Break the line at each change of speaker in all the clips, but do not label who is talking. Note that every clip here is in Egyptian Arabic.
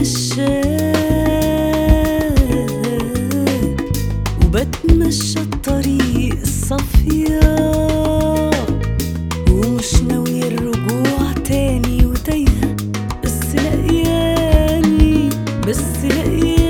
مشاك وبتمشى الطريق الصفيا ومش ناوية الرجوع تاني وتايهة بس لقياني بس لقياني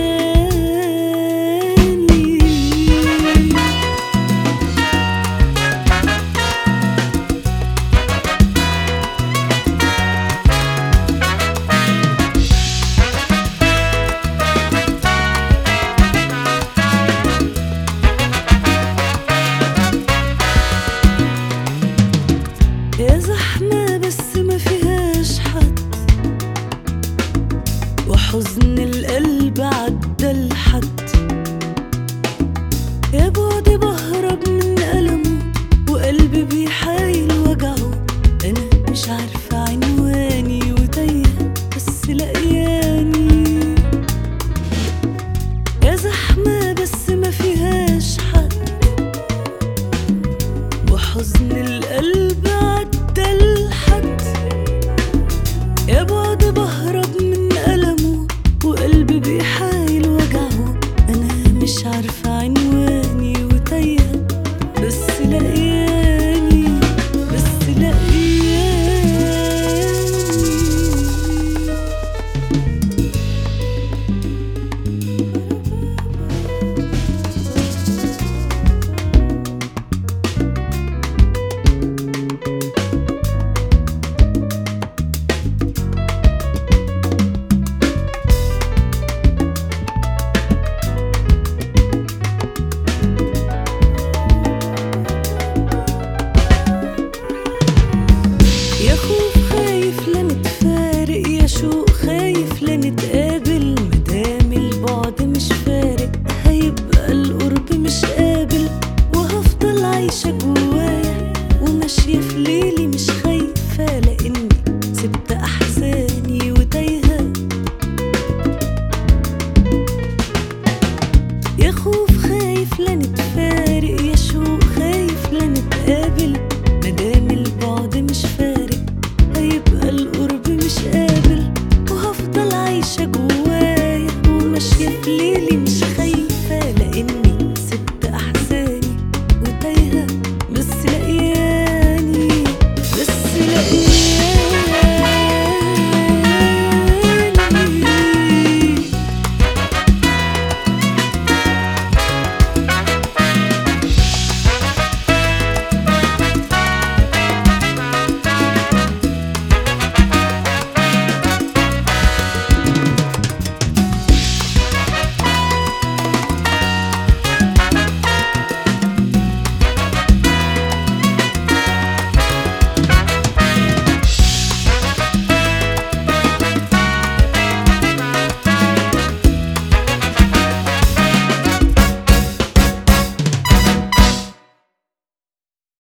يا زحمة بس ما فيهاش حد وحزن القلب عدى الحد يا بعد بهرب من ألمه وقلبي بيحايل وجعه أنا مش عارفة عنواني وتايهة بس لقياني يا زحمة بس ما فيهاش حد وحزن القلب عدى الحد يا بعد بهرب من ألمه وقلبي بيحايل وجعه أنا مش عارفة عنواني وتايهة بس لقياني بس لقياني يا خوف خايف لا نتفارق يا شوق خايف لا نتقابل